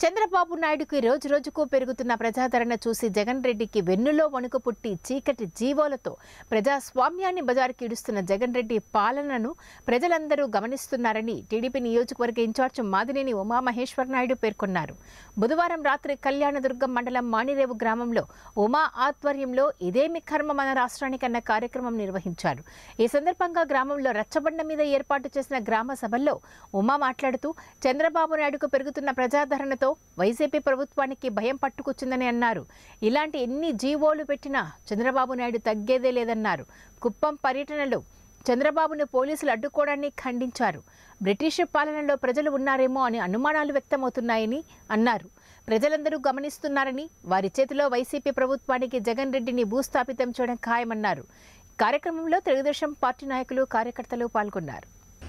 చంద్రబాబు నాయుడుకి రోజు రోజుకు పెరుగుతున్న ప్రజాదరణ చూసి జగన్ రెడ్డికి వెన్నులో వణుకు పుట్టి చీకటి జీవోలతో ప్రజాస్వామ్యాన్ని బజారుకి ఇడుస్తున్న జగన్ రెడ్డి పాలనను ప్రజలందరూ గమనిస్తున్నారని టీడీపీ నియోజకవర్గ ఇన్ఛార్జ్ మాదినేని ఉమామహేశ్వర నాయుడు పేర్కొన్నారు బుధవారం రాత్రి కళ్యాణదుర్గం మండలం మాణిరేవు గ్రామంలో ఉమా ఆధ్వర్యంలో ఇదేమి కర్మ మన రాష్ట్రానికి అన్న కార్యక్రమం నిర్వహించారు ఈ సందర్భంగా గ్రామంలో రచ్చబండ మీద ఏర్పాటు చేసిన గ్రామ సభల్లో ఉమా మాట్లాడుతూ చంద్రబాబు నాయుడుకు పెరుగుతున్న ప్రజాదరణతో వైసీపీ ప్రభుత్వానికి భయం పట్టుకొచ్చిందని అన్నారు ఇలాంటి ఎన్ని జీవోలు పెట్టినా చంద్రబాబు నాయుడు తగ్గేదే లేదన్నారు కుప్పం పర్యటనలో చంద్రబాబును పోలీసులు అడ్డుకోవడాన్ని ఖండించారు బ్రిటిష్ పాలనలో ప్రజలు ఉన్నారేమో అని అనుమానాలు వ్యక్తమవుతున్నాయని అన్నారు ప్రజలందరూ గమనిస్తున్నారని వారి చేతిలో వైసీపీ ప్రభుత్వానికి జగన్ రెడ్డిని భూస్థాపితం చేయడం ఖాయమన్నారు కార్యక్రమంలో తెలుగుదేశం పార్టీ నాయకులు కార్యకర్తలు పాల్గొన్నారు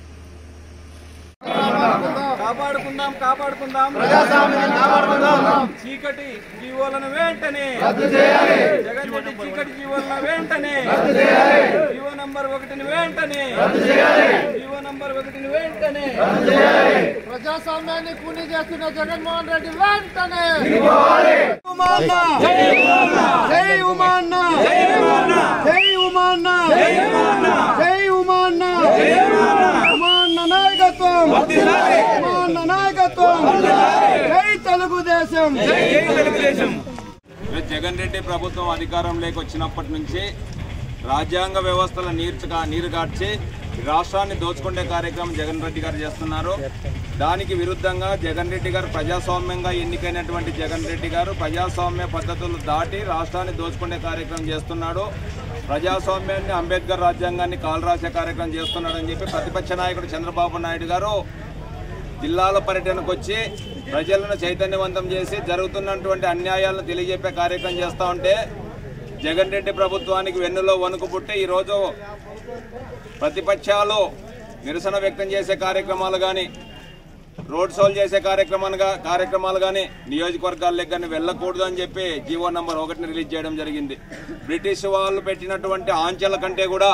కాపాడుకుందాం కాపాడుకుందాం చీకటి జీవోలను వెంటనే జగన్ రెడ్డి చీకటి జీవోలను వెంటనే జీవో నంబర్ ఒకటిని వెంటనే జీవో నంబర్ ఒకటిని వెంటనే ప్రజాస్వామ్యాన్ని కూని చేస్తున్న జగన్మోహన్ రెడ్డి వెంటనే ఉమాన్న జై ఉమాన్న జై ఉమాన్న జై ఉమాన్న ఉమాన్న నాయకత్వం ఉమాన్న నాయకత్వం జై తెలుగుదేశం జగన్ రెడ్డి ప్రభుత్వం అధికారంలోకి వచ్చినప్పటి నుంచి రాజ్యాంగ వ్యవస్థల నీర్చుగా నీరు గార్చి ఈ రాష్ట్రాన్ని దోచుకునే కార్యక్రమం జగన్ రెడ్డి గారు చేస్తున్నారు దానికి విరుద్ధంగా జగన్ రెడ్డి గారు ప్రజాస్వామ్యంగా ఎన్నికైనటువంటి జగన్ రెడ్డి గారు ప్రజాస్వామ్య పద్ధతులు దాటి రాష్ట్రాన్ని దోచుకునే కార్యక్రమం చేస్తున్నాడు ప్రజాస్వామ్యాన్ని అంబేద్కర్ రాజ్యాంగాన్ని కాలరాసే కార్యక్రమం చేస్తున్నాడని చెప్పి ప్రతిపక్ష నాయకుడు చంద్రబాబు నాయుడు గారు జిల్లాల పర్యటనకు వచ్చి ప్రజలను చైతన్యవంతం చేసి జరుగుతున్నటువంటి అన్యాయాలను తెలియజెప్పే కార్యక్రమం చేస్తూ ఉంటే జగన్ రెడ్డి ప్రభుత్వానికి వెన్నులో వణుకు పుట్టి ఈరోజు ప్రతిపక్షాలు నిరసన వ్యక్తం చేసే కార్యక్రమాలు కానీ రోడ్ షోలు చేసే కార్యక్రమాలుగా కార్యక్రమాలు కానీ నియోజకవర్గాలకు కానీ వెళ్ళకూడదు అని చెప్పి జీవో నంబర్ ఒకటిని రిలీజ్ చేయడం జరిగింది బ్రిటిష్ వాళ్ళు పెట్టినటువంటి ఆంక్షల కంటే కూడా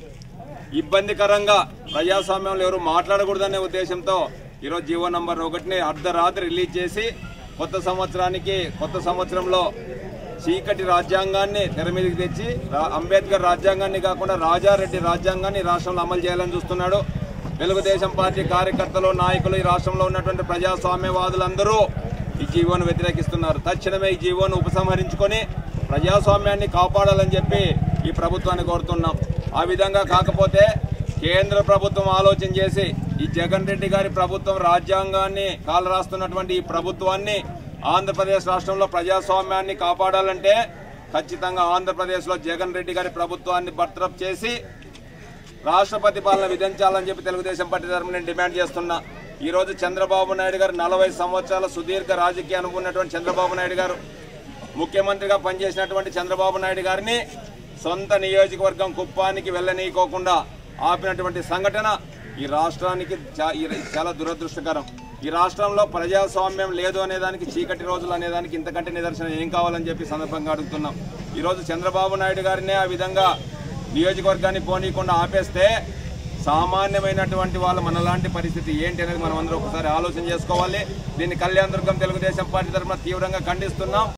ఇబ్బందికరంగా ప్రజాస్వామ్యంలో ఎవరు మాట్లాడకూడదనే ఉద్దేశంతో ఈరోజు జీవో నంబర్ ఒకటిని అర్ధరాత్రి రిలీజ్ చేసి కొత్త సంవత్సరానికి కొత్త సంవత్సరంలో చీకటి రాజ్యాంగాన్ని తెర మీదకి తెచ్చి రా- అంబేద్కర్ రాజ్యాంగాన్ని కాకుండా రాజారెడ్డి రాజ్యాంగాన్ని ఈ రాష్ట్రంలో అమలు చేయాలని చూస్తున్నాడు తెలుగుదేశం పార్టీ కార్యకర్తలు నాయకులు ఈ రాష్ట్రంలో ఉన్నటువంటి ప్రజాస్వామ్యవాదులందరూ ఈ జీవోను వ్యతిరేకిస్తున్నారు తక్షణమే ఈ జీవోను ఉపసంహరించుకొని ప్రజాస్వామ్యాన్ని కాపాడాలని చెప్పి ఈ ప్రభుత్వాన్ని కోరుతున్నాం ఆ విధంగా కాకపోతే కేంద్ర ప్రభుత్వం ఆలోచన చేసి ఈ జగన్ రెడ్డి గారి ప్రభుత్వం రాజ్యాంగాన్ని కాలరాస్తున్నటువంటి ఈ ప్రభుత్వాన్ని ఆంధ్రప్రదేశ్ రాష్ట్రంలో ప్రజాస్వామ్యాన్ని కాపాడాలంటే ఖచ్చితంగా ఆంధ్రప్రదేశ్లో జగన్ రెడ్డి గారి ప్రభుత్వాన్ని బర్తరఫ్ చేసి రాష్ట్రపతి పాలన విధించాలని చెప్పి తెలుగుదేశం పార్టీ తరఫున నేను డిమాండ్ చేస్తున్నా ఈ రోజు చంద్రబాబు నాయుడు గారు నలభై సంవత్సరాల సుదీర్ఘ రాజకీయ అనుభవం ఉన్నటువంటి చంద్రబాబు నాయుడు గారు ముఖ్యమంత్రిగా పనిచేసినటువంటి చంద్రబాబు నాయుడు గారిని సొంత నియోజకవర్గం కుప్పానికి వెళ్ళనీయకోకుండా ఆపినటువంటి సంఘటన ఈ రాష్ట్రానికి చా- ఈ- చాలా దురదృష్టకరం ఈ రాష్ట్రంలో ప్రజాస్వామ్యం లేదు అనేదానికి చీకటి రోజులు అనేదానికి ఇంతకంటే నిదర్శనం ఏం కావాలని చెప్పి సందర్భంగా అడుగుతున్నాం ఈరోజు చంద్రబాబు నాయుడు గారినే ఆ విధంగా నియోజకవర్గాన్ని పోనీయకుండా ఆపేస్తే సామాన్యమైనటువంటి వాళ్ళ మనలాంటి పరిస్థితి ఏంటి అనేది మనం అందరూ ఒకసారి ఆలోచన చేసుకోవాలి దీన్ని కళ్యాణ దుర్గం తెలుగుదేశం పార్టీ తరఫున తీవ్రంగా ఖండిస్తున్నాం